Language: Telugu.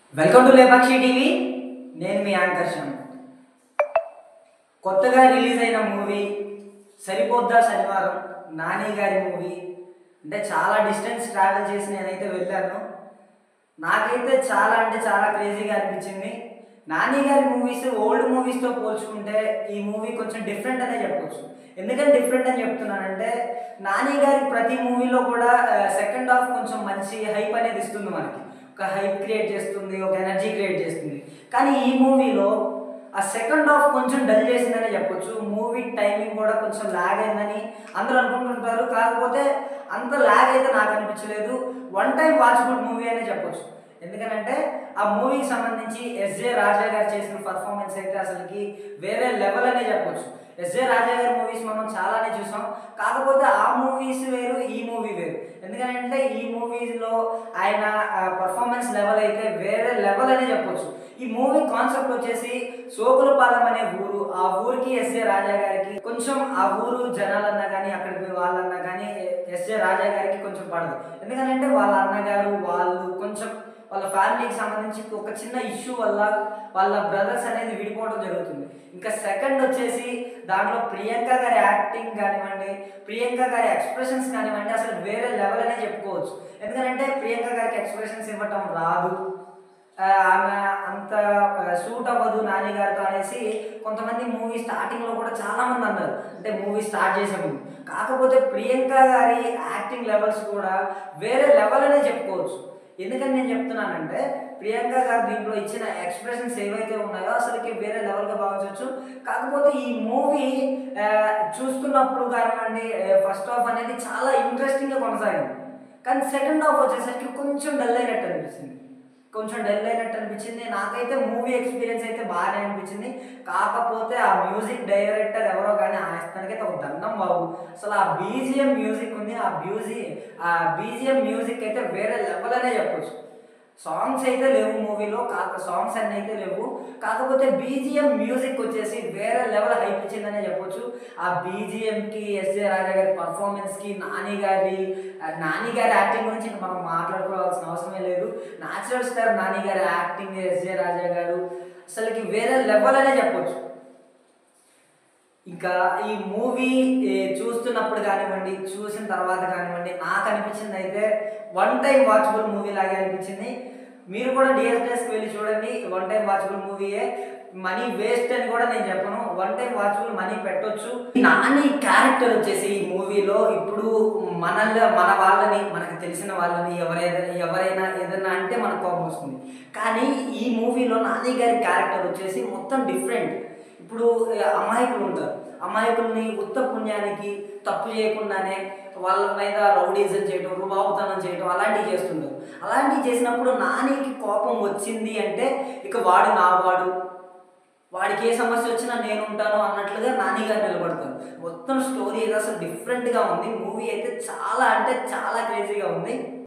వెల్కమ్ టు లేపాక్షి టీవీ నేను మీ యాంకర్షన్ కొత్తగా రిలీజ్ అయిన మూవీ సరిపోద్దా శనివారం నాని గారి మూవీ అంటే చాలా డిస్టెన్స్ ట్రావెల్ చేసి నేనైతే వెళ్ళాను నాకైతే చాలా అంటే చాలా క్రేజీగా అనిపించింది నాని గారి మూవీస్ ఓల్డ్ మూవీస్తో పోల్చుకుంటే ఈ మూవీ కొంచెం డిఫరెంట్ అనే చెప్పొచ్చు ఎందుకంటే డిఫరెంట్ అని చెప్తున్నానంటే నాని గారి ప్రతి మూవీలో కూడా సెకండ్ హాఫ్ కొంచెం మంచి హైప్ అనేది ఇస్తుంది మనకి ఒక హైప్ క్రియేట్ చేస్తుంది ఒక ఎనర్జీ క్రియేట్ చేస్తుంది కానీ ఈ మూవీలో ఆ సెకండ్ హాఫ్ కొంచెం డల్ చేసిందనే చెప్పొచ్చు మూవీ టైమింగ్ కూడా కొంచెం లాగ్ అయిందని అందరూ అనుకుంటుంటారు కాకపోతే అంత లాగ్ అయితే నాకు అనిపించలేదు వన్ టైం వాచబుల్ మూవీ అనే చెప్పొచ్చు ఎందుకనంటే ఆ మూవీకి సంబంధించి ఎస్జే రాజా గారు చేసిన పర్ఫార్మెన్స్ అయితే అసలుకి వేరే లెవెల్ అనే చెప్పొచ్చు ఎస్జే రాజా గారి మూవీస్ మనం చాలానే చూసాం కాకపోతే ఆ మూవీస్ వేరు ఈ మూవీ వేరు ఎందుకంటే ఈ మూవీలో ఆయన పర్ఫార్మెన్స్ లెవెల్ అయితే వేరే లెవెల్ అనే చెప్పొచ్చు ఈ మూవీ కాన్సెప్ట్ వచ్చేసి సోకులపాలెం అనే ఊరు ఆ ఊరికి ఎస్ఏ రాజా గారికి కొంచెం ఆ ఊరు జనాలన్నా కానీ అక్కడికి వాళ్ళన్నా కానీ ఎస్ఏ రాజా గారికి కొంచెం పడదు ఎందుకంటే వాళ్ళ అన్నగారు వాళ్ళు కొంచెం వాళ్ళ ఫ్యామిలీకి సంబంధించి ఒక చిన్న ఇష్యూ వల్ల వాళ్ళ బ్రదర్స్ అనేది విడిపోవడం జరుగుతుంది ఇంకా సెకండ్ వచ్చేసి దాంట్లో ప్రియాంక గారి యాక్టింగ్ కానివ్వండి ప్రియాంక గారి ఎక్స్ప్రెషన్స్ కానివ్వండి అసలు వేరే లెవెల్ అనే చెప్పుకోవచ్చు ఎందుకంటే ప్రియాంక గారికి ఎక్స్ప్రెషన్స్ ఇవ్వటం రాదు ఆ, ఆమె అంత సూట్ అవ్వదు నాని గారితో అనేసి కొంతమంది మూవీ స్టార్టింగ్లో కూడా చాలా మంది అన్నారు అంటే మూవీ స్టార్ట్ చేసే ముందు కాకపోతే ప్రియాంక గారి యాక్టింగ్ లెవెల్స్ కూడా వేరే లెవెల్ అనే చెప్పుకోవచ్చు ఎందుకని నేను చెప్తున్నానంటే ప్రియాంక గారు దీంట్లో ఇచ్చిన ఎక్స్ప్రెషన్స్ ఏవైతే ఉన్నాయో అసలుకి వేరే లెవెల్గా భావించవచ్చు కాకపోతే ఈ మూవీ చూస్తున్నప్పుడు కానివ్వండి ఫస్ట్ హాఫ్ అనేది చాలా ఇంట్రెస్టింగ్గా కొనసాగింది కానీ సెకండ్ హాఫ్ వచ్చేసరికి కొంచెం డల్ అయినట్టు అనిపిస్తుంది కొంచెం డల్ అయినట్టు అనిపించింది నాకైతే మూవీ ఎక్స్పీరియన్స్ అయితే బాగానే అనిపించింది కాకపోతే ఆ మ్యూజిక్ డైరెక్టర్ ఎవరో కానీ ఆయనకైతే ఒక దండం బాబు అసలు ఆ బీజిఎం మ్యూజిక్ ఉంది ఆ బ్యూజీ ఆ బీజిఎం మ్యూజిక్ అయితే వేరే లెవెల్ అనే చెప్పొచ్చు సాంగ్స్ అయితే లేవు మూవీలో కాక సాంగ్స్ అన్నీ అయితే లేవు కాకపోతే బీజిఎం మ్యూజిక్ వచ్చేసి వేరే లెవెల్ హైప్ ఇచ్చిందనే చెప్పొచ్చు ఆ బీజిఎంకి ఎస్ఏ రాజా గారి పర్ఫార్మెన్స్కి నాని గారి ఆ నాని గారి యాక్టింగ్ గురించి ఇంకా మనం మాట్లాడుకోవాల్సిన అవసరమే లేదు న్యాచురల్ స్టార్ నాని గారి యాక్టింగ్ ఎస్ఏ రాజా గారు అసలుకి వేరే లెవెల్ అనే చెప్పొచ్చు ఇంకా ఈ మూవీ చూస్తున్నప్పుడు కానివ్వండి చూసిన తర్వాత కానివ్వండి నాకు అనిపించింది అయితే వన్ టైం వాచబుల్ మూవీ లాగే అనిపించింది మీరు కూడా డిఎస్ఎస్కి వెళ్ళి చూడండి వన్ టైం వాచబుల్ మూవీయే మనీ వేస్ట్ అని కూడా నేను చెప్పను వన్ టైం వాచబుల్ మనీ పెట్టొచ్చు నాని క్యారెక్టర్ వచ్చేసి ఈ మూవీలో ఇప్పుడు మనల్ని మన వాళ్ళని మనకు తెలిసిన వాళ్ళని ఎవరైనా ఎవరైనా ఏదైనా అంటే మనకు కోపం వస్తుంది కానీ ఈ మూవీలో నాని గారి క్యారెక్టర్ వచ్చేసి మొత్తం డిఫరెంట్ ఇప్పుడు ఆ, అమాయకులు ఉంటారు అమాయకుల్ని ఉత్త పుణ్యానికి తప్పు చేయకుండానే వాళ్ళ మీద రౌడీజం చేయడం రుబాబుతనం చేయడం అలాంటివి చేస్తుంటారు అలాంటివి చేసినప్పుడు నానికి కోపం వచ్చింది అంటే ఇక వాడు నా వాడు వాడికి ఏ సమస్య వచ్చినా నేను ఉంటాను అన్నట్లుగా నాని గారు నిలబడతారు మొత్తం స్టోరీ ఏదో అసలు డిఫరెంట్గా ఉంది మూవీ అయితే చాలా అంటే చాలా క్రేజీగా ఉంది